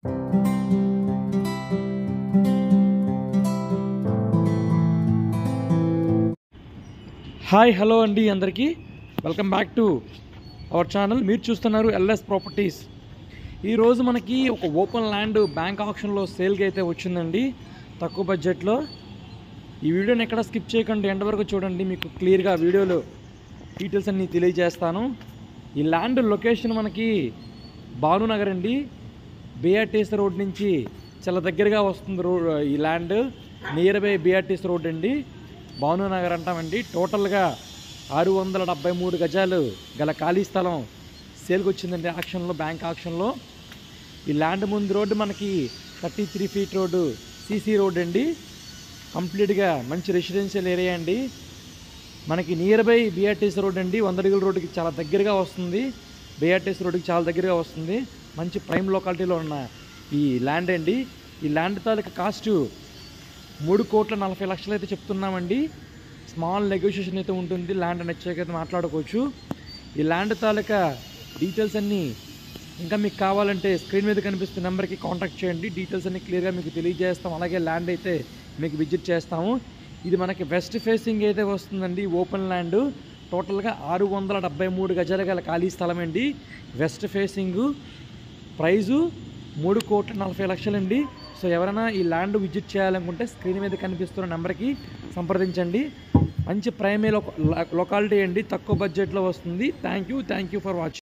hi hello అండి అందరికీ welcome back to our channel మీరు చూస్తున్నారు ఎల్ఎస్ ప్రాపర్టీస్ ఈరోజు మనకి ఒక ఓపెన్ ల్యాండ్ బ్యాంక్ ఆప్షన్లో సేల్కి అయితే వచ్చిందండి తక్కువ బడ్జెట్లో ఈ వీడియోని ఎక్కడ స్కిప్ చేయకండి ఎండ్ వరకు చూడండి మీకు క్లియర్గా వీడియోలో డీటెయిల్స్ అన్నీ తెలియజేస్తాను ఈ ల్యాండ్ లొకేషన్ మనకి భానునగర్ అండి బిఆర్టీఎస్ రోడ్ నుంచి చాలా దగ్గరగా వస్తుంది రోడ్ ఈ land near by BRTS road అండి భానునగర్ అంటామండి టోటల్గా ఆరు వందల డెబ్బై మూడు గజాలు గల ఖాళీ స్థలం సేల్కి వచ్చిందండి ఆక్షన్లో బ్యాంక్ ఆక్షన్లో ఈ ల్యాండ్ ముందు రోడ్డు మనకి థర్టీ త్రీ ఫీట్ రోడ్డు సీసీ రోడ్ అండి కంప్లీట్గా మంచి రెసిడెన్షియల్ ఏరియా అండి మనకి నియర్ బై బిఆర్టీసీ రోడ్ అండి వందడుగుల రోడ్డుకి చాలా దగ్గరగా వస్తుంది బిఆర్టీసీ రోడ్డుకి చాలా దగ్గరగా వస్తుంది మంచి ప్రైమ్ లొకాలిటీలో ఉన్న ఈ ల్యాండ్ అండి ఈ ల్యాండ్ తాలూకా కాస్ట్ మూడు కోట్ల నలభై లక్షలు అయితే చెప్తున్నామండి స్మాల్ నెగోషియేషన్ అయితే ఉంటుంది ల్యాండ్ నచ్చాకైతే మాట్లాడుకోవచ్చు ఈ ల్యాండ్ తాలూకా డీటెయిల్స్ అన్నీ ఇంకా మీకు కావాలంటే స్క్రీన్ మీద కనిపిస్తున్న నెంబర్కి కాంటాక్ట్ చేయండి డీటెయిల్స్ అన్ని క్లియర్గా మీకు తెలియజేస్తాం అలాగే ల్యాండ్ అయితే మీకు విజిట్ చేస్తాము ఇది మనకి వెస్ట్ ఫేసింగ్ అయితే వస్తుందండి ఓపెన్ ల్యాండ్ టోటల్గా ఆరు వందల డెబ్బై మూడు గజాల గల ఖాళీ స్థలం అండి వెస్ట్ ఫేసింగ్ ప్రైజు మూడు కోట్ల నలభై లక్షలండి సో ఎవరైనా ఈ ల్యాండ్ విజిట్ చేయాలనుకుంటే స్క్రీన్ మీద కనిపిస్తున్న నెంబర్కి సంప్రదించండి మంచి ప్రైమే లొకాలిటీ అండి తక్కువ బడ్జెట్లో వస్తుంది thank you thank you for watching